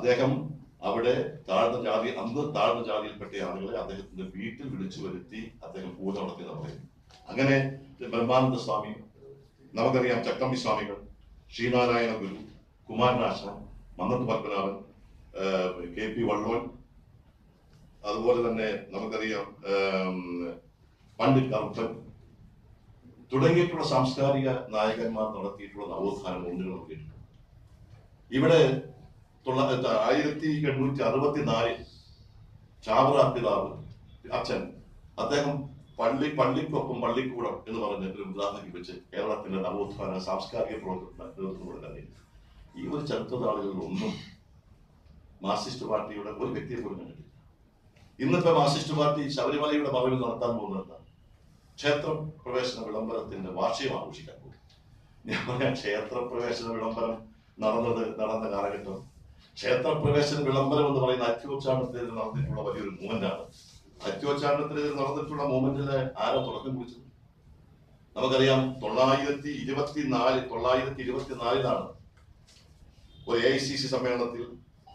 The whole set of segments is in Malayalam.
അദ്ദേഹം അവിടെ താഴ്ന്ന ജാതി അന്ന് താഴ്ന്ന ജാതിയിൽപ്പെട്ട ആളുകളെ അദ്ദേഹത്തിന്റെ വീട്ടിൽ വിളിച്ചു വരുത്തി അദ്ദേഹം പൂജ നടത്തിയെന്ന് പറയുന്നു അങ്ങനെ ബ്രഹ്മാനന്ദ സ്വാമി നമുക്കറിയാം ചട്ടമ്പി സ്വാമികൾ ശ്രീനാരായണ ഗുരു കുമാരനാശാൻ മന്നത്ത് പത്മനാഭൻ ഏഹ്, കെ പി വള്ളോൻ അതുപോലെ തന്നെ നമുക്കറിയാം ഏം, പണ്ഡിറ്റ് കറുപ്പൻ തുടങ്ങിയിട്ടുള്ള സാംസ്കാരിക നായകന്മാർ നടത്തിയിട്ടുള്ള നവോത്ഥാനം ഒന്നുകൾ നോക്കിയിട്ടുണ്ട് ഇവിടെ തൊള്ള- ആയിരത്തി എണ്ണൂറ്റി അറുപത്തിനാലിൽ ചാവറ പിതാവ് അച്ഛൻ അദ്ദേഹം പള്ളി പള്ളിക്കൊപ്പം പള്ളിക്കൂടം എന്ന് പറഞ്ഞ ഒരു ഉദാഹരണം വെച്ച് കേരളത്തിന്റെ നവോത്ഥാന സാംസ്കാരിക പ്രവർത്തന നേതൃത്വം കൊടുക്കാൻ ഈ ഒരു ചരിത്ര നാളുകളിൽ ഒന്നും മാർക്സിസ്റ്റ് പാർട്ടിയുടെ ഒരു വ്യക്തിയെ പോലും കണ്ടിട്ടില്ല ഇന്നിപ്പോ മാർക്സിസ്റ്റ് പാർട്ടി ശബരിമലയുടെ മറവിൽ നടത്താൻ പോകുന്നത് എന്താണ് ക്ഷേത്ര പ്രവേശന വിളംബരത്തിന്റെ വാർഷികം ആഘോഷിക്കാൻ പോകും ഞാൻ പറയാം ക്ഷേത്ര പ്രവേശന വിളംബരം നടന്നത് നടന്ന കാലഘട്ടം ക്ഷേത്രപ്രവേശന വിളംബരം എന്ന് പറയുന്ന അത്യോച്ചാരണത്തിനെതിരെ നടന്നിട്ടുള്ള വലിയൊരു മൂവ്മെന്റാണ് അത്യോച്ചാരണത്തിനെതിരെ നടന്നിട്ടുള്ള മൂവ്മെന്റിന് ആരോ തുടക്കം കുറിച്ചത് നമുക്കറിയാം തൊള്ളായിരത്തി ഇരുപത്തിനാല് തൊള്ളായിരത്തി ഇരുപത്തിനാലിലാണ് ഒരു എ ഐ സി സി സമ്മേളനത്തിൽ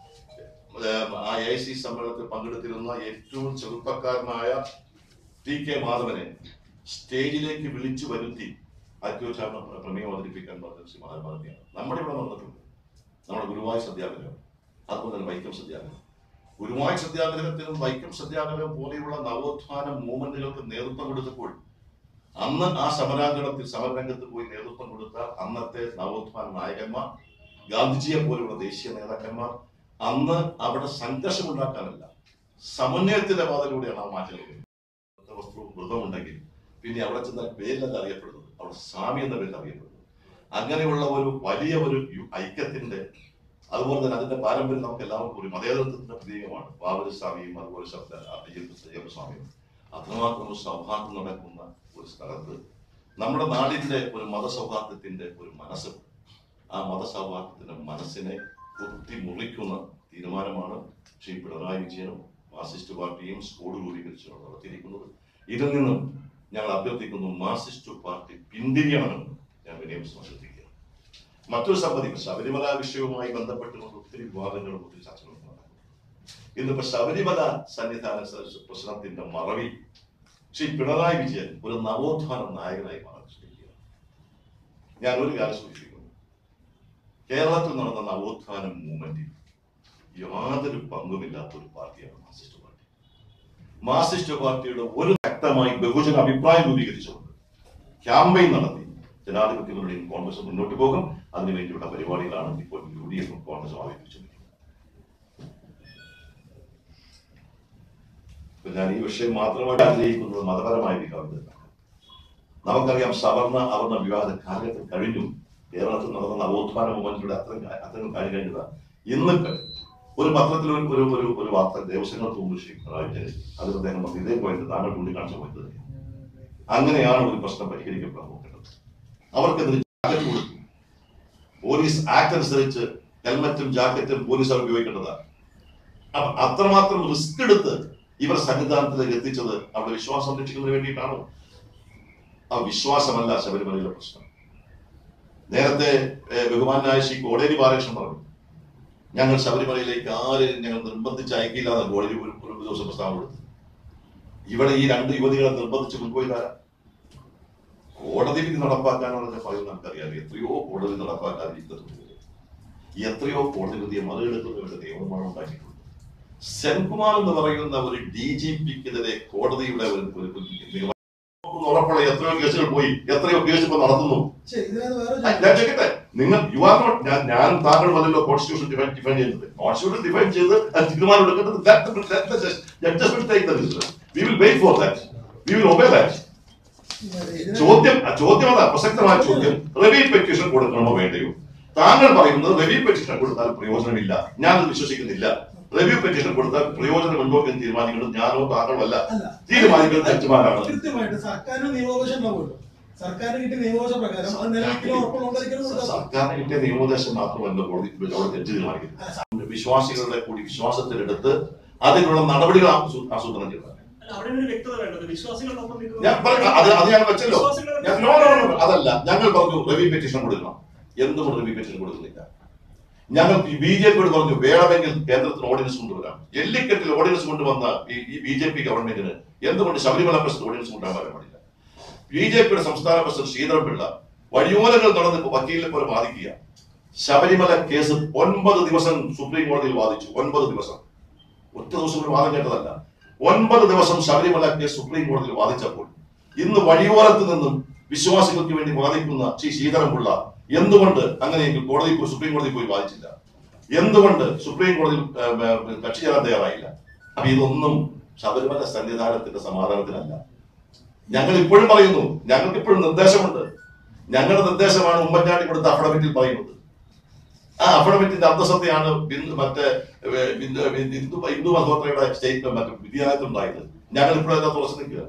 ഏഹ്, ആ എ ഐ സി സമ്മേളനത്തിൽ പങ്കെടുത്തിരുന്ന ഏറ്റവും ചെറുപ്പക്കാരനായ ടി കെ മാധവനെ സ്റ്റേജിലേക്ക് വിളിച്ചു വരുത്തി അത്യോച്ചാരണ പ്രമേയം അവതരിപ്പിക്കാൻ പറഞ്ഞത് ശ്രീ മഹാത്മാഗാന്ധിയാണ് നമ്മുടെ ഇവിടെ നടന്നിട്ടുണ്ട് നമ്മുടെ ഗുരുവായൂർ സത്യാഗ്രഹം അതുപോലെ തന്നെ വൈക്കം സത്യാഗ്രഹം ഗുരുവായൂർ സത്യാഗ്രഹത്തിനും വൈക്കം സത്യാഗ്രഹം പോലെയുള്ള നവോത്ഥാന മൂവ്മെന്റുകൾക്ക് നേതൃത്വം കൊടുത്തപ്പോൾ അന്ന് ആ സമരാങ്കണത്തിൽ സമരരംഗത്ത് പോയി നേതൃത്വം കൊടുത്ത അന്നത്തെ നവോത്ഥാന നായകന്മാർ ഗാന്ധിജിയെ പോലെയുള്ള ദേശീയ നേതാക്കന്മാർ അന്ന് അവിടെ സംഘർഷമുണ്ടാക്കാനല്ല സമന്വയത്തിന്റെ പാതയിലൂടെയാണ് ആ മാറ്റങ്ങൾ വരുന്നത്. വസ്ത്രവും വ്രതവും ഉണ്ടെങ്കിൽ പിന്നെ അവിടെ ചെന്നാൽ പേരിലല്ല അറിയപ്പെടുന്നത് അവിടെ സ്വാമി എന്ന പേരിൽ അറിയപ്പെടുന്നത് അങ്ങനെയുള്ള ഒരു വലിയ ഒരു യു- ഐക്യത്തിന്റെ അതുപോലെ തന്നെ അതിന്റെ പാരമ്പര്യം നമുക്ക് എല്ലാവർക്കും ഒരു മതേതരത്വത്തിന്റെ പ്രതീകമാണ് ബാബരി സ്വാമിയും അതുപോലെ ശബ്ദ അയ്യപ്പ സ്വാമിയും അത്രമാത്രം ഒരു സൗഹാർദ്ദം നടക്കുന്ന ഒരു സ്ഥലത്ത് നമ്മുടെ നാടിന്റെ ഒരു മതസൗഹാർദ്ദത്തിന്റെ ഒരു മനസ്സ് ആ മതസൗഹാർദ്ദത്തിന്റെ മനസ്സിനെ കുത്തി മുറിക്കുന്ന തീരുമാനമാണ് ശ്രീ പിണറായി വിജയനും മാർസിസ്റ്റ് പാർട്ടിയും സ്കൂൾ രൂപീകരിച്ചു നടത്തിയിരിക്കുന്നത് ഇതിൽ നിന്നും ഞങ്ങൾ അഭ്യർത്ഥിക്കുന്നു മാർസിസ്റ്റ് പാർട്ടി പിന്തിരിയണമെന്ന് ഞാൻ വിനയം ശ്രദ്ധിക്കുക മറ്റൊരു സംഗതി ശബരിമല വിഷയവുമായി ബന്ധപ്പെട്ടുകൊണ്ട് ഒത്തിരി വിവാദങ്ങളും ഒത്തിരി ചർച്ചകളും നടക്കുന്നു ഇന്നിപ്പോ ശബരിമല സന്നിധാന സ- പ്രശ്നത്തിന്റെ മറവിൽ ശ്രീ പിണറായി വിജയൻ ഒരു നവോത്ഥാന നായകനായി മാറിയിരിക്കുകയാണ് ഞാൻ ഒരു കാര്യം സൂചിപ്പിക്കുന്നു കേരളത്തിൽ നടന്ന നവോത്ഥാന മൂവ്മെന്റിൽ യാതൊരു പങ്കുമില്ലാത്ത ഒരു പാർട്ടിയാണ് മാർക്സിസ്റ്റ് പാർട്ടി മാർക്സിസ്റ്റ് പാർട്ടിയുടെ ഒരു ശക്തമായി ബഹുജന അഭിപ്രായം രൂപീകരിച്ചുകൊണ്ട് ക്യാമ്പയിൻ നടത്തി ജനാധിപത്യങ്ങളുടെയും കോൺഗ്രസ് മുന്നോട്ട് പോകും അതിനുവേണ്ടിയുള്ള പരിപാടികളാണ് ഇപ്പോൾ യു ഡി എഫും കോൺഗ്രസും ആരംഭിച്ചുകൊണ്ടിരിക്കുന്നത് ഇപ്പൊ ഞാൻ ഈ വിഷയം മാത്രമായിട്ട് ആഗ്രഹിക്കുന്നത് മതപരമായ വികാരം നമുക്കറിയാം സവർണ അവർണ വിവാദ കാലഘട്ടം കഴിഞ്ഞു കേരളത്തിൽ നടന്ന നവോത്ഥാന മൂവ്മെന്റിലൂടെ അത്രയും കാ- അത്രയും കാര്യം കഴിഞ്ഞതാണ് ഇന്ന് ഒരു പത്രത്തിൽ ഒരു ഒരു ഒരു ഒരു വാർത്ത ദേവസ്വങ്ങൾക്ക് മുമ്പ് ശ്രീ പിണറായി വിജയൻ അത് അദ്ദേഹം പറഞ്ഞു, ഇതേ പോയിന്റ് താങ്കൾ ചൂണ്ടിക്കാണിച്ച പോയിന്റ് തന്നെ അങ്ങനെയാണ് ഒരു പ്രശ്നം പരിഹരിക്കപ്പെടാൻ നോക്കേണ്ടത് അവർക്കെതിരെ ജാക്കറ്റ് കൊടുത്തു പോലീസ് ആക്ട് അനുസരിച്ച് ഹെൽമറ്റും ജാക്കറ്റും പോലീസ് അവർ ഉപയോഗിക്കേണ്ടതാണ് അപ്പൊ അത്രമാത്രം റിസ്ക് എടുത്ത് ഇവർ സന്നിധാനത്തിലേക്ക് എത്തിച്ചത് അവിടെ വിശ്വാസം സംരക്ഷിക്കുന്നതിന് വേണ്ടിയിട്ടാണോ ആ വിശ്വാസമല്ല ശബരിമലയിലെ പ്രശ്നം നേരത്തെ ഏഹ്, ബഹുമാനായ ശ്രീ കോടേരി ബാലകൃഷ്ണൻ പറഞ്ഞു ഞങ്ങൾ ശബരിമലയിലേക്ക് ആരെയും ഞങ്ങൾ നിർബന്ധിച്ച് അയക്കില്ല എന്ന് കോടതി ഒരു ഒരു ദിവസം പ്രസ്താവന കൊടുത്തു ഇവിടെ ഈ രണ്ട് യുവതികളെ നിർബന്ധിച്ച് കൊണ്ടുപോയതാരാ കോടതി വിധി നടപ്പാക്കാനുള്ള പറയുന്നത് നമുക്കറിയാം എത്രയോ കോടതി നടപ്പാക്കാതിരിക്കുന്നത് എത്രയോ കോടതി വിധിയെ മറികടക്കുന്നവരുടെ നിയമമാണ് ഉണ്ടാക്കിയിട്ടുള്ളത് സെൻകുമാർ എന്ന് പറയുന്ന ഒരു ഡി ജി പിക്കെതിരെ കോടതിയുടെ ഒരു ഒരു- ഒരു നിയമം ഉറപ്പുള്ള എത്രയോ കേസുകൾ പോയി എത്രയോ കേസ് ഇപ്പൊ നടത്തുന്നു ശരി ഇതിനകത്ത് വേറെ ആ, ഞാൻ ചോദിക്കട്ടെ നിങ്ങൾ യു ആർ നോട്ട് ഞാൻ ഞാൻ താങ്കൾ വന്നല്ലോ കോൺസ്റ്റിറ്റ്യൂഷൻ ഡിഫൈൻ ഡിഫൈൻ ചെയ്യുന്നത് കോൺസ്റ്റിറ്റ്യൂഷൻ ഡിഫൈൻ ചെയ്ത് അത് തീരുമാനം എടുക്കേണ്ടത് judges take the decision we will wait for that we will obey that ഇതിനകത്ത് ചോദ്യം ആ ചോദ്യം അതാ പ്രസക്തമായ ചോദ്യം റിവ്യൂ പെറ്റീഷൻ കൊടുക്കണമോ വേണ്ടയോ താങ്കൾ പറയുന്നത് റിവ്യൂ പെറ്റീഷൻ കൊടുത്താൽ പ്രയോജനമില്ല ഞാൻ വിശ്വസിക്കുന്നില്ല റിവ്യൂ പെറ്റീഷൻ കൊടുത്താൽ പ്രയോജനമുണ്ടോ എന്ന് തീരുമാനിക്കുന്നത് ഞാനോ താങ്കളോ അല്ല അല്ല തീരുമാനിക്കുന്നത് ജഡ്ജിമാരാണ് കൃത്യമായിട്ട് സർക്കാരിന് നിയമോപദേശം ഉണ്ടാവുമല്ലോ സർക്കാരിന് കിട്ടിയ നിയമോപദേശ പ്രകാരം അത് നിലനിൽക്കുന്ന ഉറപ്പുള്ളവരിക്കലും കൊടുക്കാം സർക്കാരിന് കിട്ടിയ നിയമോപദേശം മാത്രമല്ല കോടതി അവിടെ ജഡ്ജി തീരുമാനിക്കുന്നത് വിശ്വാസികളുടെ കൂടി വിശ്വാസത്തിലെടുത്ത് അതിനുള്ള നടപടികൾ ആസൂ- ആസൂത്രണം ചെയ്തതാണ് അല്ല, അവിടെ ഒരു വ്യക്തത വേണ്ടത് വിശ്വാസികളോടൊപ്പം നിൽക്കുന്ന- ഞാൻ പറ- അത് അത് ഞാൻ വെച്ചല്ലോ വിശ്വാസികളുടെ- ഞാൻ- no, no, no, no, അതല്ല ഞങ്ങൾ പറഞ്ഞു റിവ്യൂ പെറ്റീഷൻ കൊടുക്കണം എന്തുകൊണ്ട് റിവ്യൂ പെറ്റീഷൻ കൊടുക്കുന്നില്ല ഞങ്ങൾക്ക് ബി ജെ പിയോട് പറഞ്ഞു വേണമെങ്കിൽ കേന്ദ്രത്തിൽ ഓർഡിനൻസ് കൊണ്ടുവരാം ജല്ലിക്കെട്ടിൽ ഓർഡിനൻസ് കൊണ്ടുവന്ന ഈ- ഈ ബി ജെ പി ഗവൺമെന്റിന് എന്തുകൊണ്ട് ശബരിമല പ്രശ്നത്തിൽ ഓർഡിനൻസ് കൊണ്ടുവരാൻ വരാൻ പാടില്ല ബി ജെ പിയുടെ സംസ്ഥാന പ്രസിഡന്റ് ശ്രീധരൻപിള്ള വഴിയോലകൾ നടന്ന് ഇപ്പൊ വക്കീലിനെ പോലെ വാദിക്കുക ശബരിമല കേസ് ഒൻപത് ദിവസം സുപ്രീം കോടതിയിൽ വാദിച്ചു ഒൻപത് ദിവസം ഒറ്റ ദിവസം ഒരു വാദം കേട്ടതല്ല ഒൻപത് ദിവസം ശബരിമല കേസ് സുപ്രീം കോടതിയിൽ വാദിച്ചപ്പോൾ ഇന്ന് വഴിയോരത്ത് നിന്നും വിശ്വാസികൾക്ക് വേണ്ടി വാദിക്കുന്ന ശ്രീ ശ്രീധരൻപിള്ള എന്തുകൊണ്ട് അങ്ങനെയെങ്കിൽ കോടതി പോയി സുപ്രീം കോടതി പോയി വാദിച്ചില്ല എന്തുകൊണ്ട് സുപ്രീം കോടതിയിൽ ഏർ, ഏർ, കക്ഷി ചേരാൻ തയ്യാറായില്ല അപ്പൊ ഇതൊന്നും ശബരിമല സന്നിധാനത്തിന്റെ സമാധാനത്തിനല്ല ഞങ്ങൾ ഇപ്പോഴും പറയുന്നു ഞങ്ങൾക്ക് ഇപ്പോഴും നിർദ്ദേശമുണ്ട് ഞങ്ങളുടെ നിർദ്ദേശമാണ് ഉമ്മൻചാണ്ടി കൊടുത്ത അഫിഡവിറ്റിൽ പറയുന്നത് ആ അഫിഡവിറ്റിന്റെ അന്തസത്തയാണ് ബിന്ദു മറ്റേ ഏ, ബിന്ദു ഹിന്ദു ഹിന്ദു മഹോത്രയുടെ സ്റ്റേറ്റ്മെന്റ് മറ്റേ വിദ്യാലയത്തിലുണ്ടായത് ഞങ്ങൾ ഇപ്പോഴും അതിനകത്ത് തുറച്ചു നിൽക്കുക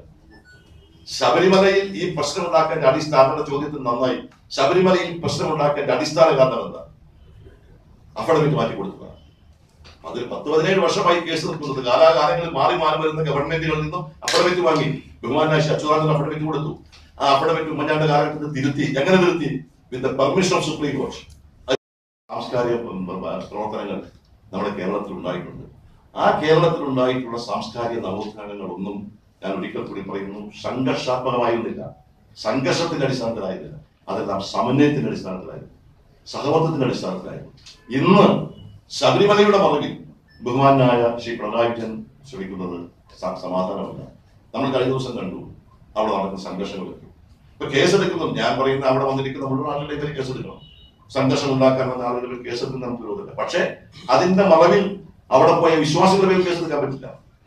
ശബരിമലയിൽ ഈ പ്രശ്നം ഉണ്ടാക്കാൻ അടിസ്ഥാനയുടെ ചോദ്യത്തിൽ നന്നായി ശബരിമലയിൽ പ്രശ്നം ഉണ്ടാക്കാൻ അടിസ്ഥാന കാരണം എന്താ അഫിഡവിറ്റ് മാറ്റി കൊടുക്കുക അതിൽ പത്ത് പതിനേഴ് വർഷമായി കേസ് നിൽക്കുന്നത് കാലാകാലങ്ങളിൽ മാറി മാറി വരുന്ന ഗവൺമെന്റുകളിൽ നിന്നും അഫിഡവിറ്റ് വാങ്ങി ബഹുമാനായ ശ്രീ അച്യുതാനന്ദൻ അഫിഡവിറ്റ് കൊടുത്തു ആ അഫിഡവിറ്റ് ഉമ്മൻചാണ്ട് കാലഘട്ടത്തിൽ തിരുത്തി എങ്ങനെ തിരുത്തി with the permission of supreme കോടതി സാംസ്കാരിക പ്ര- പ്ര- പ്രവർത്തനങ്ങൾ നമ്മുടെ കേരളത്തിൽ ഉണ്ടായിട്ടുണ്ട് ആ കേരളത്തിൽ ഉണ്ടായിട്ടുള്ള സാംസ്കാരിക നവോത്ഥാനങ്ങളൊന്നും ഞാൻ ഒരിക്കൽ കൂടി പറയുന്നു സംഘർഷാത്മകമായിരുന്നില്ല സംഘർഷത്തിന്റെ അടിസ്ഥാനത്തിലായിരുന്നില്ല അതെല്ലാം സമന്വയത്തിന്റെ അടിസ്ഥാനത്തിലായിരുന്നു സഹവർത്തത്തിന്റെ അടിസ്ഥാനത്തിലായിരുന്നു ഇന്ന് ശബരിമലയുടെ മറവിൽ ബഹുമാനായ ശ്രീ പിണറായി വിജയൻ ശ്രമിക്കുന്നത് സ- സമാധാനമല്ല നമ്മൾ കഴിഞ്ഞ ദിവസം കണ്ടു അവിടെ നടക്കുന്ന സംഘർഷങ്ങളൊക്കെ ഇപ്പൊ കേസെടുക്കുന്നു ഞാൻ പറയുന്ന അവിടെ വന്നിരിക്കുന്ന മുഴുവൻ ആളുകളുടെ പേര് കേസെടുക്കണം സംഘർഷം ഉണ്ടാക്കാൻ വന്ന ആളുകളുടെ പേര് കേസെടുക്കുന്ന നമുക്ക് വിരോധമില്ല പക്ഷേ അതിന്റെ മറവിൽ അവിടെ പോയ വിശ്വാസികളുടെ പേരിൽ കേസെടുക്കാൻ പറ്റില്ല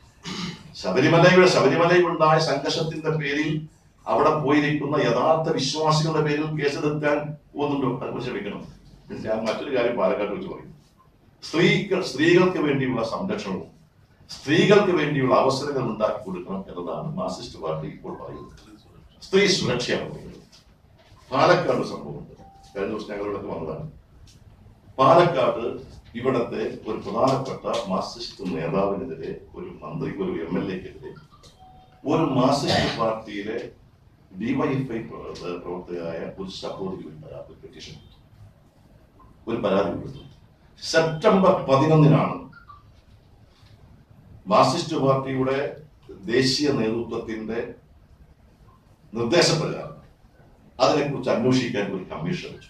ശബരിമലയുടെ ശബരിമലയിൽ ഉണ്ടായ സംഘർഷത്തിന്റെ പേരിൽ അവിടെ പോയിരിക്കുന്ന യഥാർത്ഥ വിശ്വാസികളുടെ പേരിൽ കേസെടുക്കാൻ പോകുന്നുണ്ടോ അത് ക്ഷമിക്കണം ഞാൻ മറ്റൊരു കാര്യം പാലക്കാട് വെച്ച് പറയും സ്ത്രീകൾ സ്ത്രീകൾക്ക് വേണ്ടിയുള്ള സംരക്ഷണവും സ്ത്രീകൾക്ക് വേണ്ടിയുള്ള അവസരങ്ങൾ ഉണ്ടാക്കി കൊടുക്കണം എന്നതാണ് മാർക്സിസ്റ്റ് പാർട്ടി ഇപ്പോൾ പറയുന്നത് സ്ത്രീ സുരക്ഷയാണ് പറയുന്നത് പാലക്കാട് സംഭവമുണ്ട് കഴിഞ്ഞ ദിവസം ഞങ്ങൾ ഇവിടെ വന്നതാണ് പാലക്കാട് ഇവിടത്തെ ഒരു പ്രധാനപ്പെട്ട മാർക്സിസ്റ്റ് നേതാവിനെതിരെ ഒരു മന്ത്രിക്ക് ഒരു എം എൽ എക്കെതിരെ ഒരു മാർക്സിസ്റ്റ് പാർട്ടിയിലെ ഡിവൈഎഫ്ഐ പ്രവർത്തകയായ ഒരു സഹോദരി ഒരു പരാതി ഒരു പെറ്റീഷൻ കൊടുത്തു. ഒരു പരാതി കൊടുത്തു സെപ്റ്റംബർ പതിനൊന്നിനാണ് മാർക്സിസ്റ്റ് പാർട്ടിയുടെ ദേശീയ നേതൃത്വത്തിന്റെ നിർദ്ദേശപ്രകാരം അതിനെക്കുറിച്ച് അന്വേഷിക്കാൻ ഒരു കമ്മീഷൻ വെച്ചു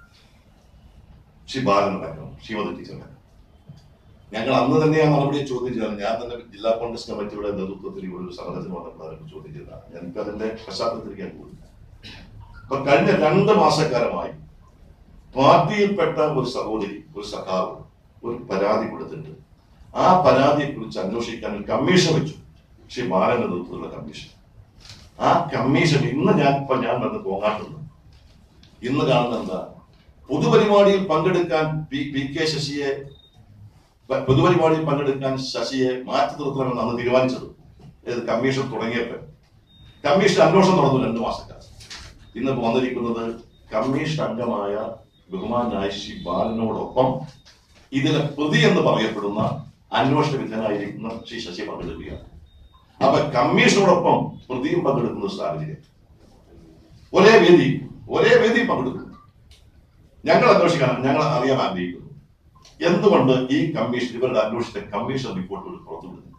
ശ്രീ ബാലൻ അടക്കം ശ്രീമതി ടീച്ചർ അടക്കം. ഞങ്ങൾ അന്ന് തന്നെ ആ നടപടിയെ ചോദ്യം ചെയ്താണ് ഞാൻ തന്നെ ജില്ലാ കോൺഗ്രസ് കമ്മിറ്റിയുടെ നേതൃത്വത്തിൽ ഇവിടെ ഒരു സമരത്തിന് വന്നപ്പോൾ അതിനെ ചോദ്യം ചെയ്തതാണ് ഞങ്ങൾക്ക് അതിന്റെ പശ്ചാത്തലത്തിലേക്ക് ഞാൻ പോകുന്നില്ല അപ്പൊ കഴിഞ്ഞ രണ്ട് മാസക്കാലമായി പാർട്ടിയിൽപ്പെട്ട ഒരു സഹോദരി ഒരു സഖാവ് ഒരു പരാതി കൊടുത്തിട്ട് ആ പരാതിയെ കുറിച്ച് അന്വേഷിക്കാൻ ഒരു കമ്മീഷൻ വെച്ചു ശ്രീ ബാലന്റെ നേതൃത്വത്തിലുള്ള കമ്മീഷൻ ആ കമ്മീഷൻ ഇന്ന് ഞാൻ ഇപ്പൊ ഞാൻ വന്ന് പോകാട്ടുണ്ട് ഇന്ന് കാണുന്ന എന്താ പൊതുപരിപാടിയിൽ പങ്കെടുക്കാൻ പി പി കെ ശശിയെ പ- പൊതുപരിപാടിയിൽ പങ്കെടുക്കാൻ ശശിയെ മാറ്റി നിർത്തണമെന്ന് അന്ന് തീരുമാനിച്ചത് ഏത് കമ്മീഷൻ തുടങ്ങിയപ്പോൾ കമ്മീഷൻ അന്വേഷണം നടന്നു രണ്ടു മാസക്കാലം ഇന്ന് വന്നിരിക്കുന്നത് കമ്മീഷൻ അംഗമായ ബഹുമാനായ ശ്രീ ബാലനോടൊപ്പം ഇതിലെ പ്രതി എന്ന് പറയപ്പെടുന്ന അന്വേഷണ വിധേയനായിരിക്കുന്ന ശ്രീ ശശി പങ്കെടുക്കുകയാണ് അപ്പൊ കമ്മീഷനോടൊപ്പം പ്രതിയും പങ്കെടുക്കുന്ന ഒരു സാഹചര്യം ഒരേ വേദി ഒരേ വേദി പങ്കെടുക്കുന്നു ഞങ്ങൾ അന്വേഷിക്കാൻ ഞങ്ങൾ അറിയാൻ ആഗ്രഹിക്കുന്നു എന്തുകൊണ്ട് ഈ കമ്മീഷൻ ഇവരുടെ അന്വേഷിച്ച കമ്മീഷൻ റിപ്പോർട്ടുകൾ പുറത്തുവിടുന്നു